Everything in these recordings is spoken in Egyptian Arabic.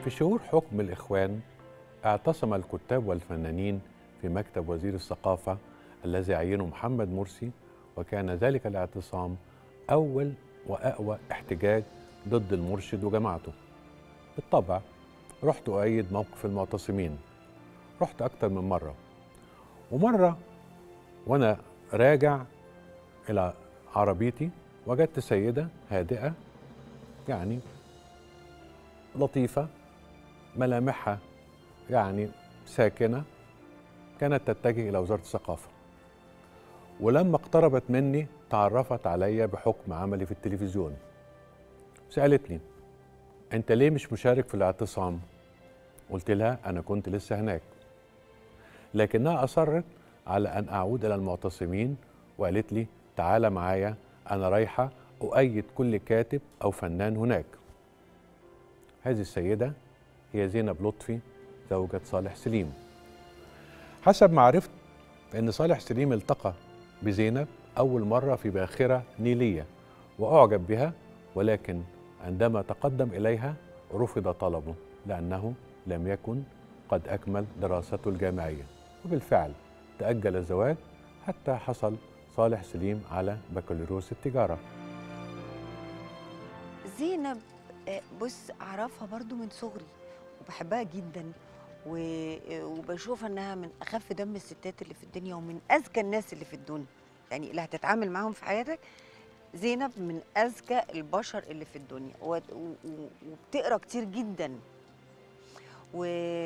في شهور حكم الإخوان اعتصم الكتاب والفنانين في مكتب وزير الثقافة الذي عينه محمد مرسي وكان ذلك الاعتصام أول وأقوى احتجاج ضد المرشد وجماعته بالطبع رحت أؤيد موقف المعتصمين رحت أكتر من مرة ومرة وأنا راجع إلى عربيتي وجدت سيدة هادئة يعني لطيفة ملامحها يعني ساكنة كانت تتجه إلى وزارة الثقافة ولما اقتربت مني تعرفت عليا بحكم عملي في التلفزيون سألتني أنت ليه مش مشارك في الاعتصام؟ قلت لها أنا كنت لسه هناك لكنها أصرت على أن أعود إلى المعتصمين وقالت لي تعالى معايا أنا رايحة أؤيد كل كاتب أو فنان هناك هذه السيدة هي زينب لطفي زوجة صالح سليم حسب ما عرفت أن صالح سليم التقى بزينب أول مرة في باخرة نيلية وأعجب بها ولكن عندما تقدم إليها رفض طلبه لأنه لم يكن قد أكمل دراسته الجامعية وبالفعل تأجل الزواج حتى حصل صالح سليم على بكالوريوس التجارة زينب آه، بص اعرفها برضو من صغري وبحبها جدا و- وبشوف انها من اخف دم الستات اللي في الدنيا ومن اذكى الناس اللي في الدنيا يعني اللي هتتعامل معاهم في حياتك زينب من اذكى البشر اللي في الدنيا و- و- و- وبتقرا كتير جدا و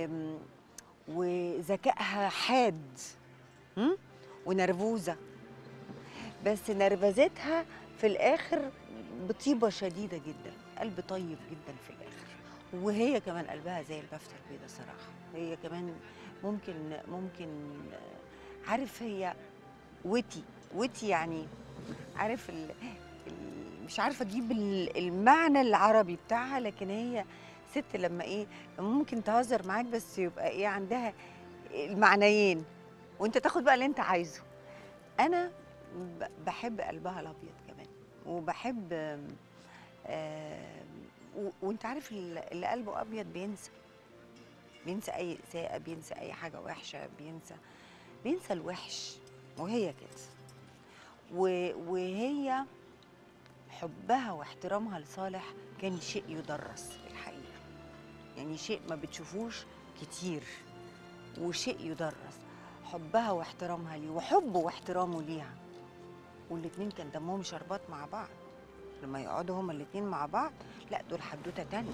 وذكائها حاد م? ونرفوزه بس نرفزتها في الاخر بطيبه شديده جدا قلب طيب جدا في الاخر وهي كمان قلبها زي البفتة البيضاء صراحه هي كمان ممكن ممكن آه، عارف هي وتي وتي يعني عارف ال ال- مش عارفه اجيب ال- المعنى العربي بتاعها لكن هي ست لما ايه ممكن تهزر معاك بس يبقى ايه عندها المعنيين وانت تاخد بقى اللي انت عايزه انا ب- بحب قلبها الابيض كمان وبحب آم، آم، و- وانت عارف ال- اللي قلبه ابيض بينسى بينسى اي اساءه بينسى اي حاجه وحشه بينسى بينسى الوحش وهي كده و- وهي حبها واحترامها لصالح كان شيء يدرس في الحقيقه يعني شيء ما بتشوفوش كتير وشيء يدرس حبها واحترامها ليه وحبه واحترامه ليها والاتنين كان دمهم شربات مع بعض لما يقعدوا هما الاتنين مع بعض لا دول حدوته تانية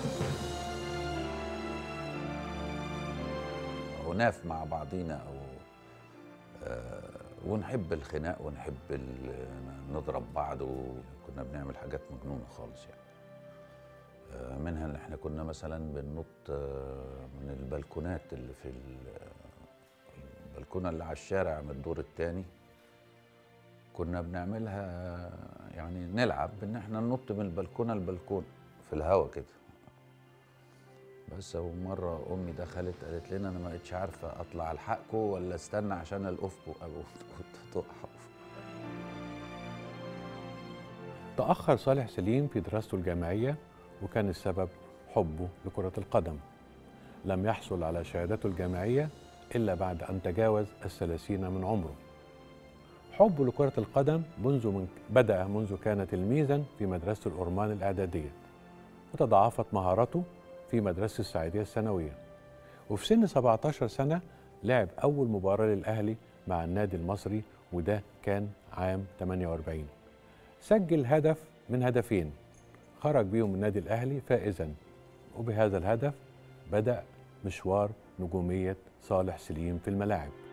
عناف مع بعضينا او آه، ونحب الخناق ونحب ال- نضرب بعض وكنا بنعمل حاجات مجنونه خالص يعني آه، منها ان احنا كنا مثلا بننط آه، من البلكونات اللي في ال- البلكونه اللي على الشارع من الدور الثاني كنا بنعملها يعني نلعب ان احنا ننط من البلكونه للبلكونه في الهوا كده بس ومرة أمي دخلت قالت لنا أنا ما بقتش عارفة أطلع ألحقكم ولا استنى عشان ألقفكم أو تقعوا تأخر صالح سليم في دراسته الجامعية وكان السبب حبه لكرة القدم لم يحصل على شهادته الجامعية إلا بعد أن تجاوز الثلاثين من عمره حبه لكرة القدم منذ من بدأ منذ كان تلميذا في مدرسة الأورمان الإعدادية وتضاعفت مهارته في مدرسة السعيدية الثانوية وفي سن 17 سنة لعب أول مباراة للأهلي مع النادي المصري وده كان عام 48 سجل هدف من هدفين خرج بيهم النادي الأهلي فائزا وبهذا الهدف بدأ مشوار نجومية صالح سليم في الملاعب